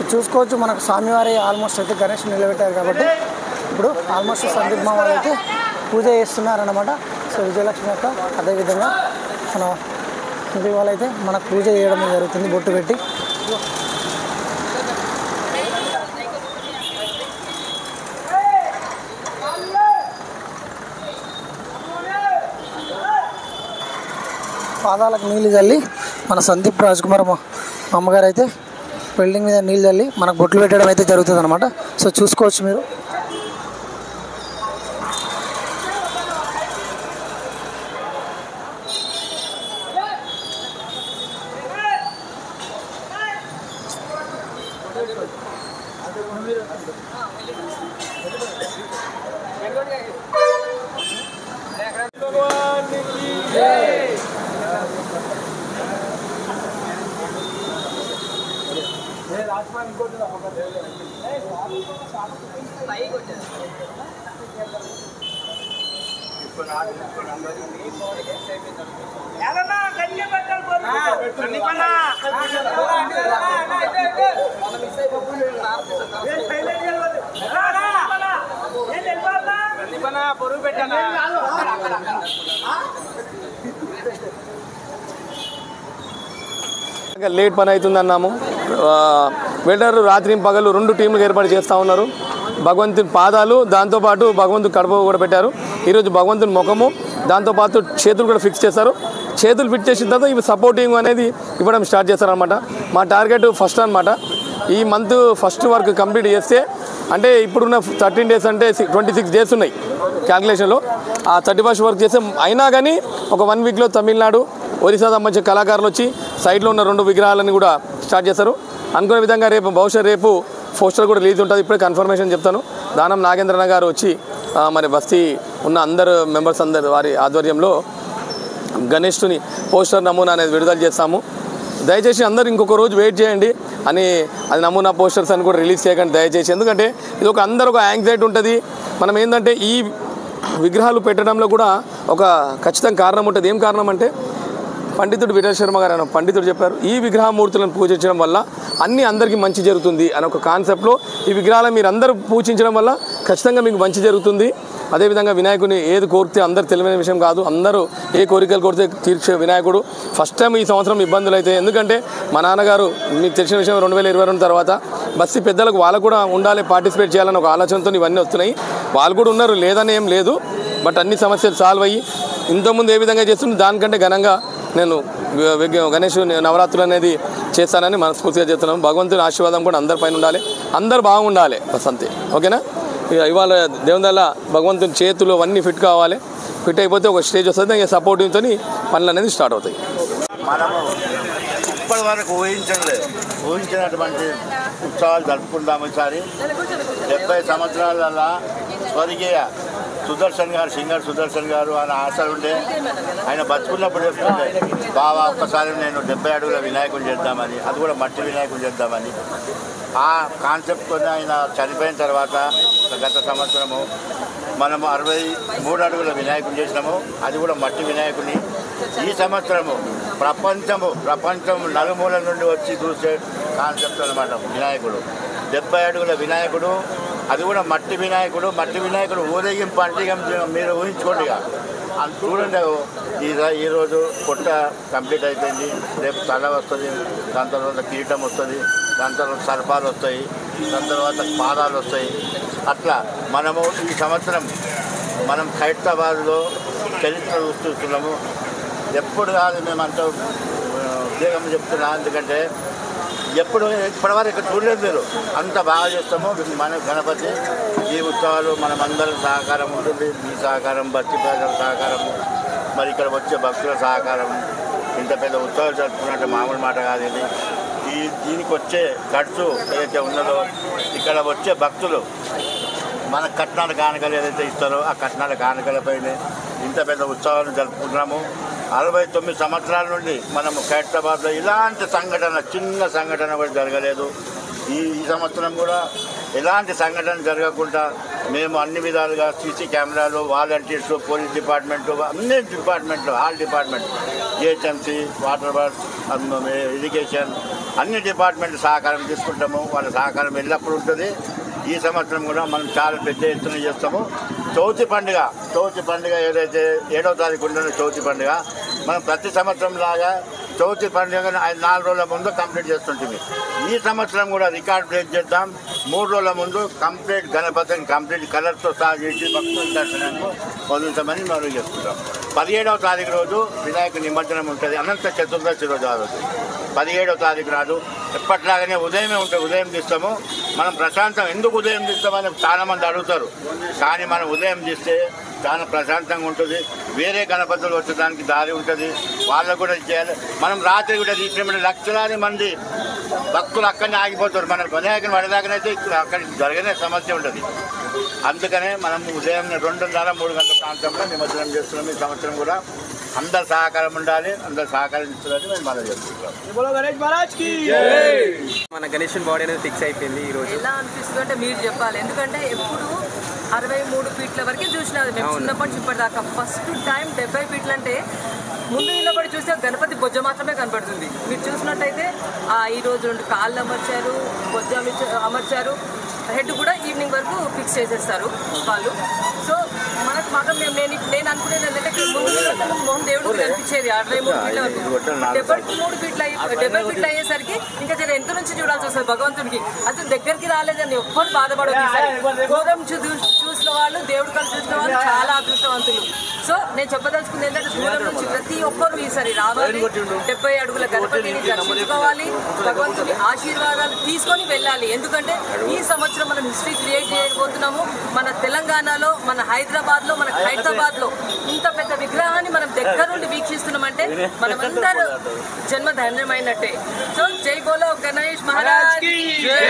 చూసుకోవచ్చు మనకు స్వామివారి ఆల్మోస్ట్ అయితే గణేష్ నిలబెట్టారు కాబట్టి ఇప్పుడు ఆల్మోస్ట్ సందీప్ మామ వాళ్ళు అయితే పూజ చేస్తున్నారన్నమాట సో విజయలక్ష్మి యొక్క అదేవిధంగా మన ఇంటి వాళ్ళైతే మనకు పూజ చేయడం జరుగుతుంది బొట్టు పెట్టి పాదాలకు నీళ్ళు చల్లి మన సందీప్ రాజ్ కుమార్ మా మా అమ్మగారు అయితే బిల్డింగ్ మీద నీళ్ళు చల్లి మనకు బొట్లు పెట్టడం అయితే జరుగుతుంది అనమాట సో చూసుకోవచ్చు మీరు పొరుగు పెట్టానా ఇంకా లేట్ పని అవుతుంది అన్నాము ఆ, వెల్డర్ రాత్రి పగలు రెండు టీంలు ఏర్పాటు చేస్తూ ఉన్నారు భగవంతుని పాదాలు దాంతోపాటు భగవంతుని కడుపు కూడా పెట్టారు ఈరోజు భగవంతుని ముఖము దాంతోపాటు చేతులు కూడా ఫిక్స్ చేస్తారు చేతులు ఫిట్ చేసిన తర్వాత ఇవి సపోర్టింగ్ అనేది ఇవ్వడం స్టార్ట్ చేస్తారనమాట మా టార్గెట్ ఫస్ట్ అనమాట ఈ మంత్ ఫస్ట్ వర్క్ కంప్లీట్ చేస్తే అంటే ఇప్పుడున్న థర్టీన్ డేస్ అంటే ట్వంటీ సిక్స్ డేస్ ఉన్నాయి క్యాల్కులేషన్లో ఆ థర్టీ ఫస్ట్ వర్క్ చేస్తే అయినా కానీ ఒక వన్ వీక్లో తమిళనాడు ఒరిస్సా సంబంధించిన కళాకారులు వచ్చి సైడ్లో ఉన్న రెండు విగ్రహాలను కూడా స్టార్ట్ చేస్తారు అనుకునే విధంగా రేపు బహుశా రేపు పోస్టర్ కూడా రిలీజ్ ఉంటుంది ఇప్పుడే కన్ఫర్మేషన్ చెప్తాను దానం నాగేంద్రన గారు వచ్చి ఆ, మరి బస్తీ ఉన్న అందరు మెంబర్స్ అందరు వారి ఆధ్వర్యంలో గణేష్ని పోస్టర్ నమూనా అనేది విడుదల చేస్తాము దయచేసి అందరూ ఇంకొక రోజు వెయిట్ చేయండి అని అది నమూనా పోస్టర్స్ అని కూడా రిలీజ్ చేయకండి దయచేసి ఎందుకంటే ఇది ఒక అందరూ ఒక యాంగ్జైటీ ఉంటుంది మనం ఏంటంటే ఈ విగ్రహాలు పెట్టడంలో కూడా ఒక ఖచ్చితంగా కారణం ఉంటుంది ఏం కారణం అంటే పండితుడు విఠల్ శర్మ గారు అనే పండితుడు చెప్పారు ఈ విగ్రహమూర్తులను పూజించడం వల్ల అన్ని అందరికీ మంచి జరుగుతుంది అనే ఒక కాన్సెప్ట్లో ఈ విగ్రహాలను మీరు అందరూ పూజించడం వల్ల ఖచ్చితంగా మీకు మంచి జరుగుతుంది అదేవిధంగా వినాయకుని ఏది కోరితే అందరు తెలియని విషయం కాదు అందరూ ఏ కోరికలు కోరితే తీర్చే వినాయకుడు ఫస్ట్ టైం ఈ సంవత్సరం ఇబ్బందులు అయితే ఎందుకంటే మా నాన్నగారు మీకు తెలిసిన విషయం రెండు వేల ఇరవై రెండు తర్వాత బస్సు పెద్దలకు వాళ్ళు కూడా ఉండాలి పార్టిసిపేట్ చేయాలని ఒక ఆలోచనతో ఇవన్నీ వస్తున్నాయి వాళ్ళు కూడా ఉన్నారు లేదని ఏం లేదు బట్ అన్ని సమస్యలు సాల్వ్ అయ్యి ఇంతకుముందు ఏ విధంగా చేస్తుంది దానికంటే ఘనంగా నేను వి- విగ్- గణేష్ నవరాత్రులు అనేది చేస్తానని మనస్ఫూర్తిగా చెప్తున్నాను భగవంతుని ఆశీర్వాదం కూడా అందరిపైన ఉండాలి అందరు బాగుండాలి బస్ అంతే ఓకేనా ఇక ఇవాళ దేవుని భగవంతుని చేతులు అవన్నీ ఫిట్ కావాలి ఫిట్ అయిపోతే ఒక స్టేజ్ వస్తుంది ఇంకా సపోర్టివ్తో పనులు అనేది స్టార్ట్ అవుతాయి మనము ఇప్పటి వరకు ఊహించలేదు ఊహించినటువంటి ఉత్సవాలు జరుపుకుంటాము ఈసారి డెబ్బై సంవత్సరాల స్వర్గీయ సుదర్శన్ గారు సింగర్ సుదర్శన్ గారు ఆయన ఆశలు ఉండే ఆయన బతుకున్నప్పుడు చెప్తుండే బావా ఒక్కసారి నేను డెబ్బై అడుగుల వినాయకులు చేద్దామని అది కూడా మట్టి వినాయకులు చేద్దామని ఆ కాన్సెప్ట్తో ఆయన చనిపోయిన తర్వాత గత సంవత్సరము మనము అరవై మూడు అడుగుల వినాయకుడు చేసినాము అది కూడా మట్టి వినాయకుని ఈ సంవత్సరము ప్రపంచము ప్రపంచం నలుమూల నుండి వచ్చి చూసే కాన్సెప్ట్ అనమాట వినాయకుడు డెబ్బై అడుగుల వినాయకుడు అది కూడా మట్టి వినాయకుడు మట్టి వినాయకుడు ఊరేగింపు అంటే ఇక మీరు ఊహించుకోండి ఇక అది చూడండి ఈ ఈ రోజు పొట్ట కంప్లీట్ అయిపోయింది రేపు తల వస్తుంది దాని తర్వాత కిరీటం వస్తుంది దాని తర్వాత సర్పాలు వస్తాయి దాని తర్వాత పాదాలు వస్తాయి అట్లా మనము ఈ సంవత్సరం మనం ఖైరతాబాద్లో చరిత్ర చూస్తున్నాము ఎప్పుడు కాదు మేమంతా ఆ, ఉద్యోగం చెప్తున్నా ఎందుకంటే ఎప్పుడు ఇప్పటివరకు ఇక్కడ చూడలేదు మీరు అంత బాగా చేస్తాము మన గణపతి ఈ ఉత్సవాలు మనమందరం సహకారం ఉంటుంది మీ సహకారం భక్తి ప్రజల సహకారం మరి ఇక్కడ వచ్చే భక్తుల సహకారం ఇంత పెద్ద ఉత్సవాలు జరుపుకున్నట్టు మామూలు మాట కాదు ఇది ఈ దీనికి వచ్చే ఖర్చు ఏదైతే ఉన్నదో ఇక్కడ వచ్చే భక్తులు మన కట్నాల కానుకలు ఏదైతే ఇస్తారో ఆ కట్నాల కానుకలపైనే ఇంత పెద్ద ఉత్సవాలను జరుపుకుంటున్నాము అరవై తొమ్మిది సంవత్సరాల నుండి మనము ఖైరతాబాద్లో ఇలాంటి సంఘటన చిన్న సంఘటన కూడా జరగలేదు ఈ ఈ సంవత్సరం కూడా ఎలాంటి సంఘటన జరగకుండా మేము అన్ని విధాలుగా సీసీ కెమెరాలు వాలంటీర్స్ పోలీస్ డిపార్ట్మెంట్ అన్ని డిపార్ట్మెంట్లు all department GHMC water works irrigation అన్ని డిపార్ట్మెంట్ సహకారం తీసుకుంటాము వాళ్ళ సహకారం ఎల్లప్పుడూ ఉంటుంది ఈ సంవత్సరం కూడా మనం చాలా పెద్ద ఎత్తున చేస్తాము చవితి పండుగ చవితి పండుగ ఏదైతే ఏడవ తారీఖు ఉంటుందో చవితి పండుగ మనం ప్రతి సంవత్సరం లాగా చవితి పండుగ ఐదు నాలుగు రోజుల ముందు కంప్లీట్ చేస్తుంటుంది ఈ సంవత్సరం కూడా రికార్డ్ బ్రేక్ చేద్దాం మూడు రోజుల ముందు కంప్లీట్ గణపతిని కంప్లీట్ కలర్తో సహా చేసి భక్తుల దర్శనానికి వదులుతామని మనం చేసుకుంటాం పదిహేడవ తారీఖు రోజు వినాయక నిమజ్జనం ఉంటుంది అనంత చతుర్దశి రోజు ఆ రోజు పదిహేడవ తారీఖు నాడు ఎప్పటిలాగానే ఉదయమే ఉంటుంది ఉదయం తీస్తాము మనం ప్రశాంతం ఎందుకు ఉదయం తీస్తామని చాలా మంది అడుగుతారు కానీ మనం ఉదయం తీస్తే చాలా ప్రశాంతంగా ఉంటుంది వేరే గణపతులు వచ్చేదానికి దారి ఉంటుంది వాళ్ళకు కూడా చేయాలి మనం రాత్రి కూడా తీసినప్పుడు లక్షలాది మంది భక్తులు అక్కడనే ఆగిపోతారు మన వినాయకుని పడేదాకనైతే ఇక్కడ అక్కడ జరగనే సమస్య ఉంటుంది అందుకనే మనం ఉదయం రెండున్నర మూడు గంటల ప్రాంతంలో నిమజ్జనం చేస్తున్నాం ఈ సంవత్సరం కూడా అందరు సహకారం ఉండాలి అందరు సహకరించాలని మేము మనం చేస్తున్నాం बोलो गणेश महाराज की మన గణేష్ బాడీ అనేది ఫిక్స్ అయిపోయింది ఈ రోజు ఎలా అనిపిస్తుంది అంటే మీరు చెప్పాలి ఎందుకంటే ఎప్పుడు అరవై మూడు ఫీట్ల వరకే చూసినారు మేము అవును. చిన్నప్పటి నుంచి ఇప్పటిదాకా ఫస్ట్ టైం డెబ్బై ఫీట్లు అంటే ముందు నిలబడి చూస్తే గణపతి బొజ్జ మాత్రమే కనపడుతుంది మీరు చూసినట్టయితే ఆ, ఈ రోజు రెండు కాళ్ళు అమర్చారు బొజ్జ అమర్చ- అమర్చారు హెడ్ కూడా ఈవినింగ్ వరకు ఫిక్స్ చేసేస్తారు వాళ్ళు సో మనకు మాత్రం మేము నేను నేను అనుకునేది ఏంటంటే ముందు నిలబడి మొహం దేవుడికి కనిపించేది అరవై మూడు ఫీట్ల వరకు డెబ్బై మూడు ఫీట్లు అయ్యి డెబ్బై ఫీట్లు అయ్యేసరికి ఇంకా జర ఎంత నుంచి చూడాల్సి వస్తుంది భగవంతుడికి అసలు దగ్గరికి రాలేదని ఎవ్వరు బాధపడదు ఈసారి. గోధుమ చూ- చూసిన వాళ్ళు దేవుడి కళ్ళు చూసిన వాళ్ళు చాలా అదృష్టవంతులు సో నేను చెప్పదలుచుకుంది ఏంటంటే దూరం నుంచి ప్రతి ఒక్కరు ఈసారి రావాలి డెబ్బై అడుగుల గణపతిని దర్శించుకోవాలి భగవంతుని ఆశీర్వాదాలు తీసుకొని వెళ్ళాలి ఎందుకంటే ఈ సంవత్సరం మనం హిస్టరీ క్రియేట్ చేయబోతున్నాము మన తెలంగాణలో మన హైదరాబాద్ లో మన హైదరాబాద్ లో ఇంత పెద్ద విగ్రహాన్ని మనం దగ్గర నుండి వీక్షిస్తున్నామంటే మనమందరూ జన్మ ధన్యమైనట్టే సో జై బోలో గణేష్ మహారాజ్ की జై